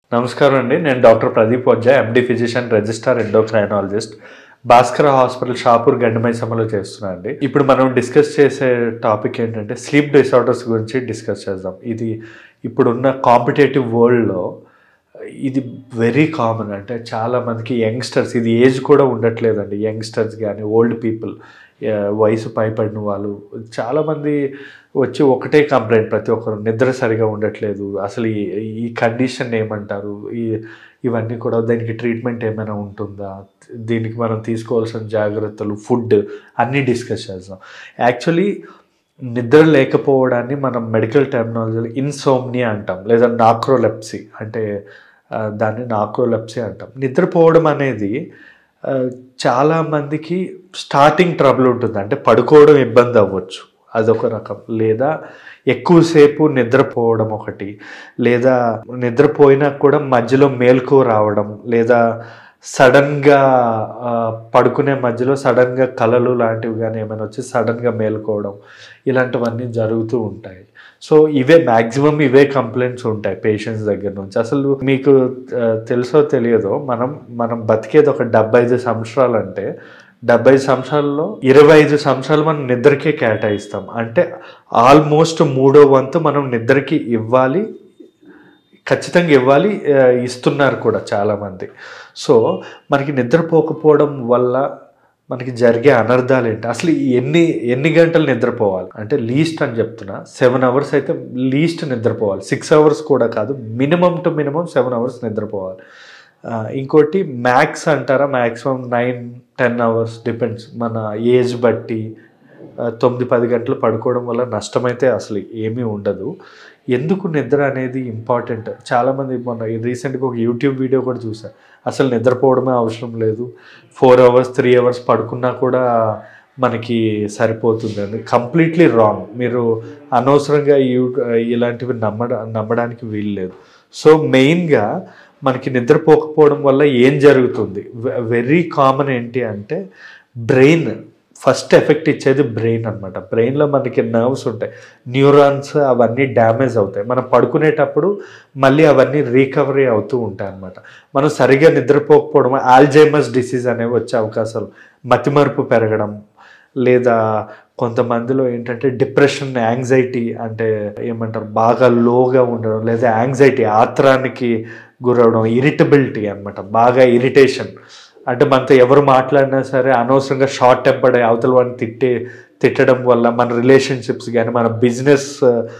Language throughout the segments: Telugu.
నమస్కారం అండి నేను doctor Pradeep Vajja MD physician registrar endocrinologist Bhaskara hospital Shapur గండమైసమ్మలో చేస్తున్నా అండి ఇప్పుడు మనం డిస్కస్ చేసే టాపిక్ ఏంటంటే స్లీప్ డిసార్డర్స్ గురించి డిస్కస్ చేద్దాం ఇది ఇప్పుడున్న కాంపిటేటివ్ వరల్డ్లో ఇది వెరీ కామన్ అంటే చాలా మందికి యంగ్స్టర్స్ ఇది ఏజ్ కూడా ఉండట్లేదండి యంగ్స్టర్స్ కానీ ఓల్డ్ పీపుల్ వయసు పైపడిన వాళ్ళు చాలామంది వచ్చి ఒకటే కంప్లైంట్ ప్రతి ఒక్కరు నిద్ర సరిగా ఉండట్లేదు అసలు ఈ ఈ కండిషన్ ఏమంటారు ఈ ఇవన్నీ కూడా దానికి ట్రీట్మెంట్ ఏమైనా ఉంటుందా దీనికి మనం తీసుకోవాల్సిన జాగ్రత్తలు ఫుడ్ అన్నీ డిస్కస్ చేద్దాం యాక్చువల్లీ నిద్ర లేకపోవడాన్ని మనం మెడికల్ టెర్మినాలజీలో ఇన్సోమ్నియా అంటాం లేదా నాక్రోలెప్సీ అంటే ఆ, దాన్ని నాక్రోలెప్సీ అంటాం నిద్రపోవడం అనేది ఆ, చాలా మందికి స్టార్టింగ్ ట్రబుల్ ఉంటుంది అంటే పడుకోవడం ఇబ్బంది అవ్వచ్చు అదొక రకం లేదా ఎక్కువసేపు నిద్రపోవడం ఒకటి లేదా నిద్రపోయినా కూడా మధ్యలో మేల్కో రావడం లేదా సడన్గా ఆ, పడుకునే మధ్యలో సడన్గా కలలు లాంటివి కానీ ఏమైనా వచ్చి సడన్గా మేల్కోవడం ఇలాంటివన్నీ జరుగుతూ ఉంటాయి సో ఇవే మ్యాక్సిమం ఇవే కంప్లైంట్స్ ఉంటాయి పేషెంట్స్ దగ్గర నుంచి అసలు మీకు ఆ, తెలుసో తెలియదో మనం మనం బతికేది ఒక డెబ్బై ఐదు సంవత్సరాలు అంటే డెబ్బై ఐదు సంవత్సరాల్లో ఇరవై ఐదు సంవత్సరాలు మనం నిద్రకే కేటాయిస్తాం అంటే ఆల్మోస్ట్ మూడో వంతు మనం నిద్రకి ఇవ్వాలి ఖచ్చితంగా ఇవ్వాలి ఆ, ఇస్తున్నారు కూడా చాలామంది సో మనకి నిద్రపోకపోవడం వల్ల మనకి జరిగే అనర్థాలు ఏంటి అసలు ఎన్ని ఎన్ని గంటలు నిద్రపోవాలి అంటే లీస్ట్ అని చెప్తున్నా సెవెన్ అవర్స్ అయితే లీస్ట్ నిద్రపోవాలి సిక్స్ అవర్స్ కూడా కాదు minimum to minimum seven hours నిద్రపోవాలి ఆ, ఇంకోటి మ్యాక్స్ అంటారా maximum nine ten hours depends మన ఏజ్ బట్టి ఆ, తొమ్మిది పది గంటలు పడుకోవడం వల్ల నష్టమైతే అసలు ఏమీ ఉండదు ఎందుకు నిద్ర అనేది ఇంపార్టెంట్ చాలామంది మొన్న రీసెంట్గా ఒక యూట్యూబ్ వీడియో కూడా చూసాను అసలు నిద్రపోవడమే అవసరం లేదు ఫోర్ అవర్స్ త్రీ అవర్స్ పడుకున్నా కూడా మనకి సరిపోతుంది అని కంప్లీట్లీ రాంగ్ మీరు అనవసరంగా యూ ఇలాంటివి నమ్మడ నమ్మడానికి వీలు లేదు సో మెయిన్గా మనకి నిద్రపోకపోవడం వల్ల ఏం జరుగుతుంది వెరీ కామన్ ఏంటి అంటే బ్రెయిన్ ఫస్ట్ ఎఫెక్ట్ ఇచ్చేది బ్రెయిన్ అనమాట బ్రెయిన్లో మనకి నర్వ్స్ ఉంటాయి న్యూరాన్స్ అవన్నీ డ్యామేజ్ అవుతాయి మనం పడుకునేటప్పుడు మళ్ళీ అవన్నీ రీకవరీ అవుతూ ఉంటాయి అనమాట మనం సరిగా నిద్రపోకపోవడం ఆల్జైమస్ డిసీజ్ అనేవి వచ్చే అవకాశాలు మతిమరుపు పెరగడం లేదా కొంతమందిలో ఏంటంటే డిప్రెషన్ యాంగ్జైటీ అంటే ఏమంటారు బాగా లోగా ఉండడం లేదా యాంగ్జైటీ ఆత్రానికి గురవడం ఇరిటబిలిటీ అన్నమాట బాగా ఇరిటేషన్ అంటే మనతో ఎవరు మాట్లాడినా సరే అనవసరంగా షార్ట్ టెంపర్డ్ అయ్యి అవతల వాడిని తిట్టే తిట్టడం వల్ల మన రిలేషన్షిప్స్ కానీ మన బిజినెస్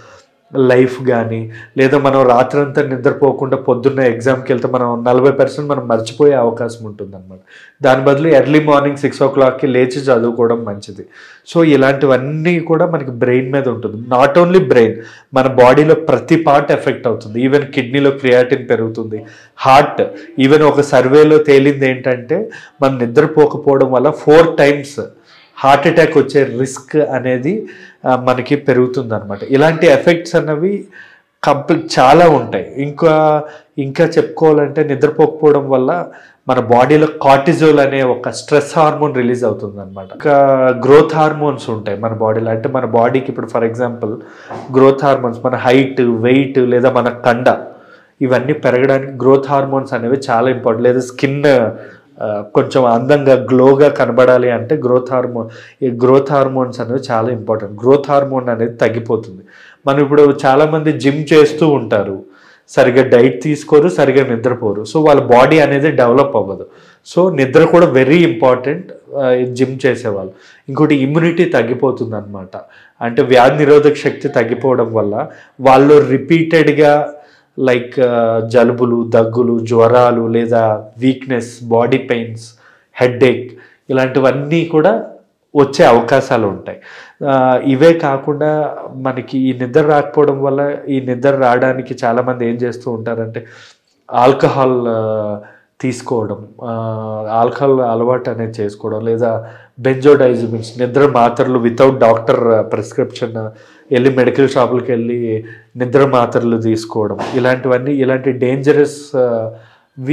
లైఫ్ కానీ లేదా మనం రాత్రంతా నిద్రపోకుండా పొద్దున్న ఎగ్జామ్కి వెళ్తే మనం నలభై పర్సెంట్ మనం మర్చిపోయే అవకాశం ఉంటుంది అనమాట దాని బదులు ఎర్లీ మార్నింగ్ సిక్స్ ఓ క్లాక్కి లేచి చదువుకోవడం మంచిది సో ఇలాంటివన్నీ కూడా మనకి బ్రెయిన్ మీద ఉంటుంది నాట్ ఓన్లీ బ్రెయిన్ మన బాడీలో ప్రతి పార్ట్ ఎఫెక్ట్ అవుతుంది ఈవెన్ కిడ్నీలో క్రియాటిన్ పెరుగుతుంది హార్ట్ ఈవెన్ ఒక సర్వేలో తేలింది ఏంటంటే మనం నిద్రపోకపోవడం వల్ల ఫోర్ టైమ్స్ హార్ట్ అటాక్ వచ్చే రిస్క్ అనేది ఆ, మనకి పెరుగుతుంది అనమాట ఇలాంటి ఎఫెక్ట్స్ అన్నవి కంప్లీట్ చాలా ఉంటాయి ఇంకా ఇంకా చెప్పుకోవాలంటే నిద్రపోకపోవడం వల్ల మన బాడీలో కార్టిజోల్ అనే ఒక స్ట్రెస్ హార్మోన్ రిలీజ్ అవుతుంది అనమాట ఇంకా గ్రోత్ హార్మోన్స్ ఉంటాయి మన బాడీలో అంటే మన బాడీకి ఇప్పుడు ఫర్ ఎగ్జాంపుల్ గ్రోత్ హార్మోన్స్ మన హైట్ వెయిట్ లేదా మన కండ ఇవన్నీ పెరగడానికి గ్రోత్ హార్మోన్స్ అనేవి చాలా ఇంపార్టెంట్ లేదా స్కిన్ కొంచెం అందంగా గ్లోగా కనబడాలి అంటే గ్రోత్ హార్మోన్ ఈ గ్రోత్ హార్మోన్స్ అనేవి చాలా ఇంపార్టెంట్ గ్రోత్ హార్మోన్ అనేది తగ్గిపోతుంది మనం ఇప్పుడు చాలామంది జిమ్ చేస్తూ ఉంటారు సరిగా డైట్ తీసుకోరు సరిగా నిద్రపోరు సో వాళ్ళ బాడీ అనేది డెవలప్ అవ్వదు సో నిద్ర కూడా వెరీ ఇంపార్టెంట్ జిమ్ చేసేవాళ్ళు ఇంకోటి ఇమ్యూనిటీ తగ్గిపోతుంది అనమాట అంటే వ్యాధి నిరోధక శక్తి తగ్గిపోవడం వల్ల వాళ్ళు రిపీటెడ్గా లైక్ జలుబులు దగ్గులు జ్వరాలు లేదా వీక్నెస్ బాడీ పెయిన్స్ హెడ్ఏక్ ఇలాంటివన్నీ కూడా వచ్చే అవకాశాలు ఉంటాయి ఆ, ఇవే కాకుండా మనకి ఈ నిద్ర రాకపోవడం వల్ల ఈ నిద్ర రావడానికి చాలామంది ఏం చేస్తూ ఉంటారంటే ఆల్కహాల్ ఆ, తీసుకోవడం ఆ, ఆల్కహాల్ అలవాటు అనేది చేసుకోవడం లేదా బెంజోడైజమిన్స్ నిద్ర మాత్రలు వితౌట్ డాక్టర్ ప్రిస్క్రిప్షన్ వెళ్ళి మెడికల్ షాపులకు వెళ్ళి నిద్ర మాత్రలు తీసుకోవడం ఇలాంటివన్నీ ఇలాంటి డేంజరస్ వి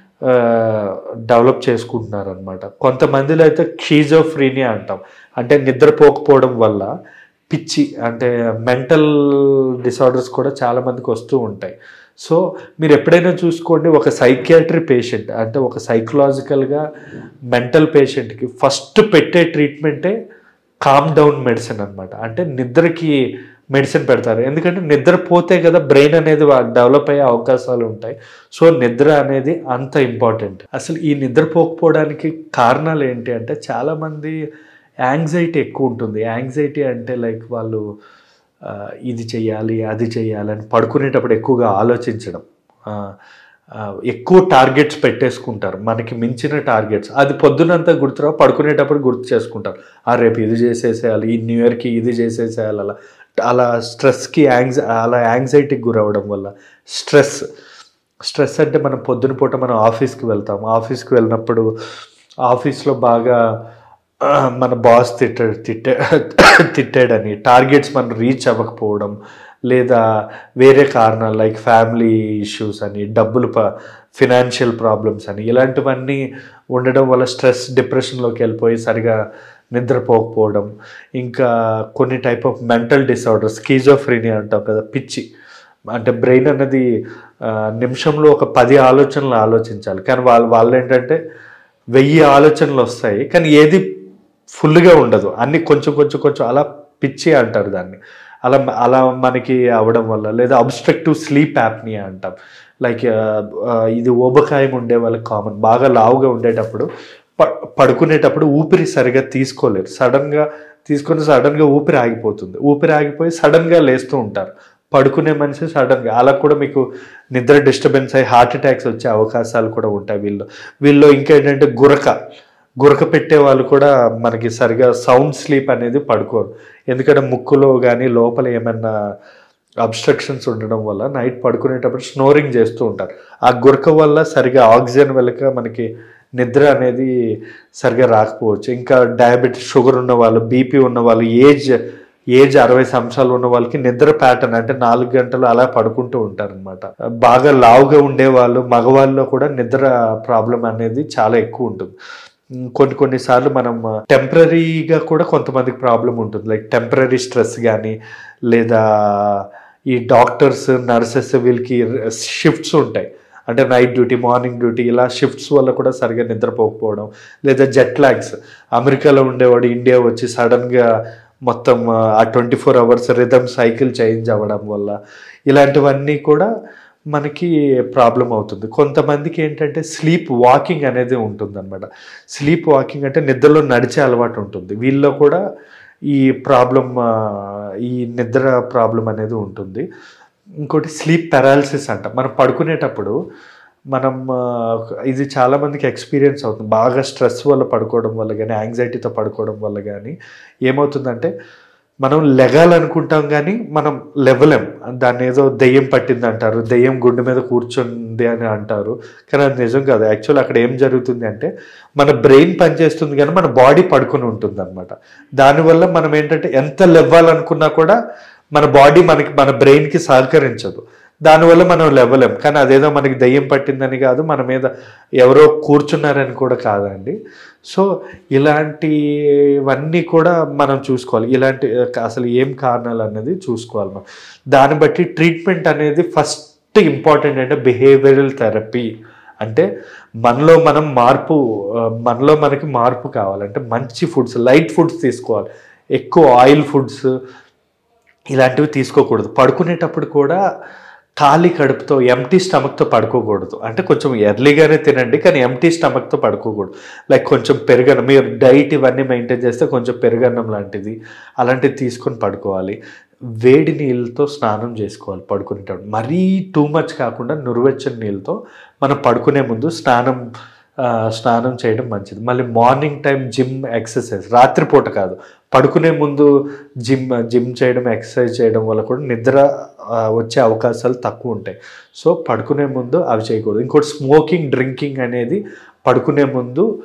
డెవలప్ చేసుకుంటున్నారు అనమాట కొంతమందిలో అయితే క్షీజోఫ్రీనియా అంటాం అంటే నిద్రపోకపోవడం వల్ల పిచ్చి అంటే మెంటల్ డిసార్డర్స్ కూడా చాలా మందికి వస్తూ ఉంటాయి సో మీరు ఎప్పుడైనా చూసుకోండి ఒక సైకియాట్రీ పేషెంట్ అంటే ఒక సైకలాజికల్గా మెంటల్ పేషెంట్కి ఫస్ట్ పెట్టే ట్రీట్మెంటే కామ్ డౌన్ మెడిసిన్ అనమాట అంటే నిద్రకి మెడిసిన్ పెడతారు ఎందుకంటే నిద్ర పోతే కదా బ్రెయిన్ అనేది డెవలప్ అయ్యే అవకాశాలు ఉంటాయి సో నిద్ర అనేది అంత ఇంపార్టెంట్ అసలు ఈ నిద్రపోకపోవడానికి కారణాలు ఏంటి అంటే చాలామంది యాంగ్జైటీ ఎక్కువ ఉంటుంది యాంగ్జైటీ అంటే లైక్ వాళ్ళు ఆ, ఇది చెయ్యాలి అది చెయ్యాలి అని పడుకునేటప్పుడు ఎక్కువగా ఆలోచించడం ఆ, ఆ, ఎక్కువ టార్గెట్స్ పెట్టేసుకుంటారు మనకి మించిన టార్గెట్స్ అది పొద్దునంతా గుర్తురావు పడుకునేటప్పుడు గుర్తు చేసుకుంటారు ఆ రేపు ఇది చేసేసేయాలి ఈ న్యూ ఇయర్కి ఇది చేసేసేయాలి అలా అలా స్ట్రెస్కి యాంగ్జై అలా యాంగ్జైటీకి గురవడం వల్ల స్ట్రెస్ స్ట్రెస్ అంటే మనం పొద్దున పూట మనం ఆఫీస్కి వెళ్తాం ఆఫీస్కి వెళ్ళినప్పుడు ఆఫీస్లో బాగా ఆ, మన బాస్ తిట్టాడు తిట్టే తిట్టాడని టార్గెట్స్ మనం రీచ్ అవ్వకపోవడం లేదా వేరే కారణాలు లైక్ ఫ్యామిలీ ఇష్యూస్ అని డబ్బులు ప ఫినాన్షియల్ ప్రాబ్లమ్స్ అని ఇలాంటివన్నీ ఉండడం వల్ల స్ట్రెస్ డిప్రెషన్లోకి వెళ్ళిపోయి సరిగా నిద్రపోకపోవడం ఇంకా కొన్ని type of mental disorder schizophrenia అంటాం కదా పిచ్చి అంటే బ్రెయిన్ అన్నది ఆ, నిమిషంలో ఒక పది ఆలోచనలు ఆలోచించాలి కానీ వాళ్ళు వాళ్ళు ఏంటంటే వెయ్యి ఆలోచనలు వస్తాయి కానీ ఏది ఫుల్గా ఉండదు అన్ని కొంచెం కొంచెం కొంచెం అలా పిచ్చి అంటారు దాన్ని అలా అలా మనకి అవడం వల్ల లేదా అబ్స్ట్రక్టివ్ స్లీప్ యాప్నియా అంటాం లైక్ ఇది ఊబకాయం ఉండే వాళ్ళకి కామన్ బాగా లావుగా ఉండేటప్పుడు ప పడుకునేటప్పుడు ఊపిరి సరిగా తీసుకోలేరు సడన్గా తీసుకొని సడన్గా ఊపిరి ఆగిపోతుంది ఊపిరి ఆగిపోయి సడన్గా లేస్తూ ఉంటారు పడుకునే మనిషి సడన్గా అలా కూడా మీకు నిద్ర డిస్టర్బెన్స్ అయ్యి హార్ట్ అటాక్స్ వచ్చే అవకాశాలు కూడా ఉంటాయి వీళ్ళు వీళ్ళు ఇంకా ఏంటంటే గురక గురక పెట్టే వాళ్ళు కూడా మనకి సరిగా సౌండ్ స్లీప్ అనేది పడుకోరు ఎందుకంటే ముక్కులో కానీ లోపల ఏమైనా అబ్స్ట్రక్షన్స్ ఉండడం వల్ల నైట్ పడుకునేటప్పుడు స్నోరింగ్ చేస్తూ ఉంటారు ఆ గురక వల్ల సరిగా ఆక్సిజన్ వెళ్ళక మనకి నిద్ర అనేది సరిగా రాకపోవచ్చు ఇంకా డయాబెటిస్ షుగర్ ఉన్న వాళ్ళు బీపీ ఉన్న వాళ్ళు ఏజ్ ఏజ్ అరవై సంవత్సరాలు ఉన్న వాళ్ళకి నిద్ర ప్యాటర్న్ అంటే నాలుగు గంటలు అలా పడుకుంటూ ఉంటారనమాట బాగా లావుగా ఉండే వాళ్ళు మగవాళ్ళలో కూడా నిద్ర ప్రాబ్లం అనేది చాలా ఎక్కువ ఉంటుంది ఉమ్, కొన్ని కొన్నిసార్లు మనం టెంపరీగా కూడా కొంతమందికి ప్రాబ్లం ఉంటుంది లైక్ టెంపరీ స్ట్రెస్ కానీ లేదా ఈ డాక్టర్స్ నర్సెస్ వీళ్ళకి షిఫ్ట్స్ ఉంటాయి అంటే నైట్ డ్యూటీ మార్నింగ్ డ్యూటీ ఇలా షిఫ్ట్స్ వల్ల కూడా సరిగా నిద్రపోకపోవడం లేదా జెట్ లాగ్స్ అమెరికాలో ఉండేవాడు ఇండియా వచ్చి సడన్గా మొత్తం ఆ twenty four hours rhythm cycle change అవ్వడం వల్ల ఇలాంటివన్నీ కూడా మనకి ప్రాబ్లం అవుతుంది కొంతమందికి ఏంటంటే స్లీప్ వాకింగ్ అనేది ఉంటుంది అనమాట స్లీప్ వాకింగ్ అంటే నిద్రలో నడిచే అలవాటు ఉంటుంది వీళ్ళలో కూడా ఈ ప్రాబ్లం ఈ నిద్ర ప్రాబ్లం అనేది ఉంటుంది ఇంకోటి స్లీప్ పెరాలసిస్ అంట మనం పడుకునేటప్పుడు మనం ఆ, ఇది చాలా మందికి ఎక్స్పీరియన్స్ అవుతుంది బాగా స్ట్రెస్ వల్ల పడుకోవడం వల్ల కానీ యాంగ్జైటీతో పడుకోవడం వల్ల కానీ ఏమవుతుందంటే మనం లెగాలనుకుంటాం కానీ మనం లెవలేం దాన్ని ఏదో దెయ్యం పట్టింది అంటారు దెయ్యం గుండె మీద కూర్చుంది అని అంటారు కానీ అది నిజం కాదు యాక్చువల్ అక్కడ ఏం జరుగుతుంది అంటే మన బ్రెయిన్ పనిచేస్తుంది కానీ మన బాడీ పడుకుని ఉంటుంది అనమాట దానివల్ల మనం ఏంటంటే ఎంత లెవ్వాలనుకున్నా కూడా మన బాడీ మనకి మన బ్రెయిన్కి సహకరించదు దానివల్ల మనం లెవ్వలేం కానీ అదేదో మనకి దయ్యం పట్టిందని కాదు మన మీద ఎవరో కూర్చున్నారని కూడా కాదండి సో ఇలాంటివన్నీ కూడా మనం చూసుకోవాలి ఇలాంటి అసలు ఏం కారణాలు అన్నది చూసుకోవాలి మనం దాన్ని బట్టి ట్రీట్మెంట్ అనేది ఫస్ట్ ఇంపార్టెంట్ అంటే బిహేవియరల్ థెరపీ అంటే మనలో మనం మార్పు ఆ, మనలో మనకి మార్పు కావాలంటే మంచి ఫుడ్స్ లైట్ ఫుడ్స్ తీసుకోవాలి ఎక్కువ ఆయిల్ ఫుడ్స్ ఇలాంటివి తీసుకోకూడదు పడుకునేటప్పుడు కూడా ఖాళీ కడుపుతో ఎంటీ స్టమక్తో పడుకోకూడదు అంటే కొంచెం ఎర్లీగానే తినండి కానీ ఎంటీ స్టమక్తో పడుకోకూడదు లైక్ కొంచెం పెరుగన్నం మీరు డైట్ ఇవన్నీ మెయింటైన్ చేస్తే కొంచెం పెరుగన్నం లాంటిది అలాంటివి తీసుకొని పడుకోవాలి వేడి నీళ్ళతో స్నానం చేసుకోవాలి పడుకునేటప్పుడు మరీ టూ మచ్ కాకుండా నురువెచ్చని నీళ్ళతో మనం పడుకునే ముందు స్నానం ఆ, స్నానం చేయడం మంచిది మళ్ళీ మార్నింగ్ టైం జిమ్ ఎక్సర్సైజ్ రాత్రిపూట కాదు పడుకునే ముందు జిమ్ జిమ్ చేయడం ఎక్సర్సైజ్ చేయడం వల్ల కూడా నిద్ర ఆ, వచ్చే అవకాశాలు తక్కువ ఉంటాయి సో పడుకునే ముందు అవి చేయకూడదు ఇంకోటి స్మోకింగ్ డ్రింకింగ్ అనేది పడుకునే ముందు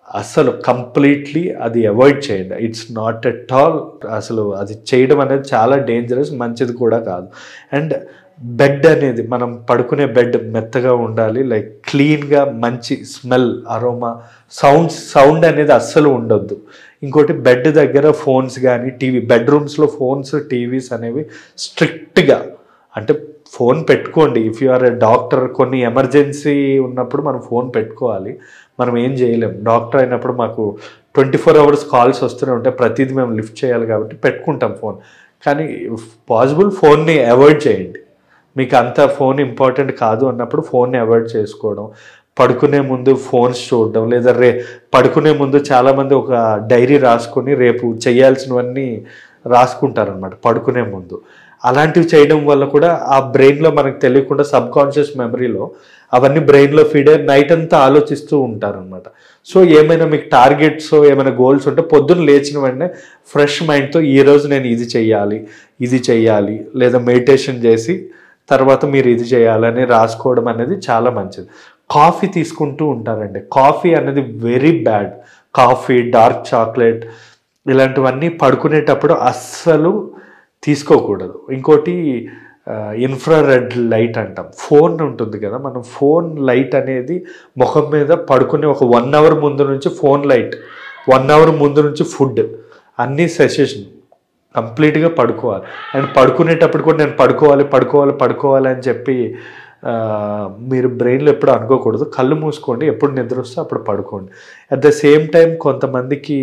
అసలు కంప్లీట్లీ అది అవాయిడ్ చేయండి ఇట్స్ నాట్ ఎట్ ఆల్ అసలు అది చేయడం అనేది చాలా డేంజరస్ మంచిది కూడా కాదు అండ్ బెడ్ అనేది మనం పడుకునే బెడ్ మెత్తగా ఉండాలి లైక్ క్లీన్గా మంచి స్మెల్ అరోమా సౌండ్స్ సౌండ్ అనేది అస్సలు ఉండొద్దు ఇంకోటి బెడ్ దగ్గర ఫోన్స్ కానీ టీవీ బెడ్రూమ్స్లో ఫోన్స్ టీవీస్ అనేవి స్ట్రిక్ట్గా అంటే ఫోన్ పెట్టుకోండి if you are a doctor కొన్ని ఎమర్జెన్సీ ఉన్నప్పుడు మనం ఫోన్ పెట్టుకోవాలి మనం ఏం చేయలేం డాక్టర్ అయినప్పుడు మాకు ట్వంటీ ఫోర్ అవర్స్ కాల్స్ వస్తూనే ఉంటాయి ప్రతిదీ మేము లిఫ్ట్ చేయాలి కాబట్టి పెట్టుకుంటాం ఫోన్ కానీ పాసిబుల్ ఫోన్ని అవాయిడ్ చేయండి మీకు అంత ఫోన్ ఇంపార్టెంట్ కాదు అన్నప్పుడు ఫోన్ని అవాయిడ్ చేసుకోవడం పడుకునే ముందు ఫోన్స్ చూడడం లేదా రే పడుకునే ముందు చాలామంది ఒక డైరీ రాసుకొని రేపు చేయాల్సినవన్నీ రాసుకుంటారనమాట పడుకునే ముందు అలాంటివి చేయడం వల్ల కూడా ఆ బ్రెయిన్లో మనకు తెలియకుండా సబ్ కాన్షియస్ మెమరీలో అవన్నీ బ్రెయిన్లో ఫీడ్ అయ్యి నైట్ అంతా ఆలోచిస్తూ ఉంటారనమాట సో ఏమైనా మీకు టార్గెట్స్ ఏమైనా గోల్స్ ఉంటే పొద్దున్న లేచిన వెంటనే ఫ్రెష్ మైండ్తో ఈరోజు నేను ఇది చెయ్యాలి ఇది చెయ్యాలి లేదా మెడిటేషన్ చేసి తర్వాత మీరు ఇది చేయాలని రాసుకోవడం అనేది చాలా మంచిది కాఫీ తీసుకుంటూ ఉంటారండి కాఫీ అనేది very bad coffee dark chocolate ఇలాంటివన్నీ పడుకునేటప్పుడు అస్సలు తీసుకోకూడదు ఇంకోటి ఇన్ఫ్రారెడ్ లైట్ అంటాం ఫోన్ ఉంటుంది కదా మనం ఫోన్ లైట్ అనేది ముఖం మీద పడుకునే ఒక వన్ అవర్ ముందు నుంచి ఫోన్ లైట్ వన్ అవర్ ముందు నుంచి ఫుడ్ అన్నీ సెషేషన్ కంప్లీట్గా పడుకోవాలి అండ్ పడుకునేటప్పుడు కూడా నేను పడుకోవాలి పడుకోవాలి పడుకోవాలి అని చెప్పి ఆ, మీరు బ్రెయిన్లో ఎప్పుడు అనుకోకూడదు కళ్ళు మూసుకోండి ఎప్పుడు నిద్ర వస్తే అప్పుడు పడుకోండి అట్ ద సేమ్ టైం కొంతమందికి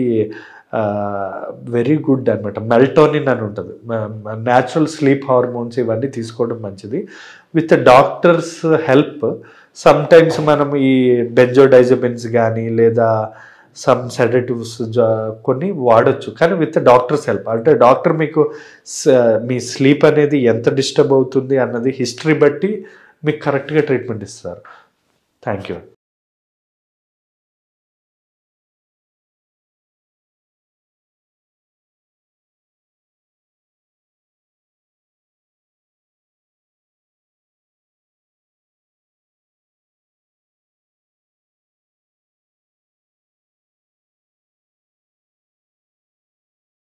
వెరీ గుడ్ అనమాట మెల్టోనిన్ అని ఉంటుంది న్యాచురల్ స్లీప్ హార్మోన్స్ ఇవన్నీ తీసుకోవడం మంచిది with doctors help sometimes మనం ఈ బెంజోడైజబిన్స్ కానీ లేదా సమ్ సెడటివ్స్ కొన్ని వాడచ్చు కానీ విత్ డాక్టర్స్ హెల్ప్ అంటే డాక్టర్ మీకు స- మీ స్లీప్ అనేది ఎంత డిస్టర్బ్ అవుతుంది అన్నది హిస్టరీ బట్టి మీకు కరెక్ట్గా ట్రీట్మెంట్ ఇస్తారు థ్యాంక్ యూ